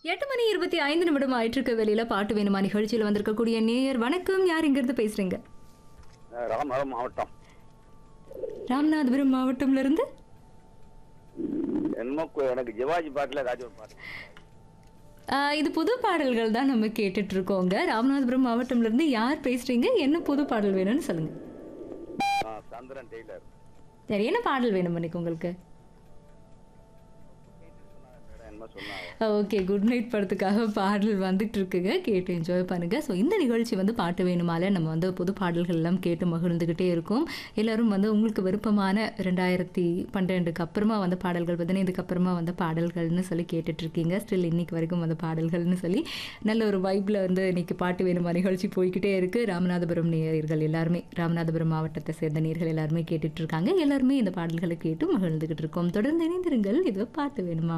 எட்டு மணி இருபத்தி ஐந்து நிமிடம் ஆயிட்டிருக்க வெளியில பாட்டு வேணுமா நிகழ்ச்சியில் வந்திருக்கக்கூடிய நேயர் வணக்கம் யார் இங்கிருந்து பேசுறீங்க ராமநாதபுரம் மாவட்டம் ராமநாதபுரம் மாவட்டம்ல இருந்து என்னமோ கு- எனக்கு ஜிவாஜி பாட்டில் ஏதாச்சும் ஒரு பாட்டு ஆஹ், இது புது பாடல்கள் தான் நம்ம கேட்டுட்டு இருக்கோங்க ராமநாதபுரம் மாவட்டம்ல இருந்து யார் பேசுறீங்க என்ன புது பாடல் வேணும்னு சொல்லுங்க ஆ, சந்திரன் டெய்லர் சரி என்ன பாடல் வேணும் இன்னைக்கு உங்களுக்கு மேடம் என்னமோ சொன்னாங்க ஓகே குட் நைட் படத்துக்காக பாடல் வந்துட்டு இருக்குங்க கேட்டு என்ஜாய் பண்ணுங்க ஸோ இந்த நிகழ்ச்சி வந்து பாட்டு வேணுமால நம்ம வந்து புது பாடல்கள் எல்லாம் கேட்டு மகிழ்ந்துக்கிட்டே இருக்கோம் எல்லாரும் வந்து உங்களுக்கு விருப்பமான ரெண்டாயிரத்தி பன்னிரெண்டுக்கு அப்புறமா வந்த பாடல்கள் பதினைந்துக்கு அப்புறமா வந்த பாடல்கள்னு சொல்லி கேட்டுட்டு இருக்கீங்க ஸ்டில் இன்னைக்கு வரைக்கும் வந்த பாடல்கள்னு சொல்லி நல்ல ஒரு வைப்பில் வந்து இன்னைக்கு பாட்டு வேணுமா நிகழ்ச்சி போய்கிட்டே இருக்கு ராமநாதபுரம் நேயர்கள் எல்லாருமே ராமநாதபுரம் மாவட்டத்தை சேர்ந்த நேயர்கள் எல்லாருமே கேட்டுட்டு இருக்காங்க எல்லாருமே இந்த பாடல்களை கேட்டு மகிழ்ந்துகிட்டு இருக்கோம் தொடர்ந்து இணைந்திருங்கள் இது பாட்டு வேணுமா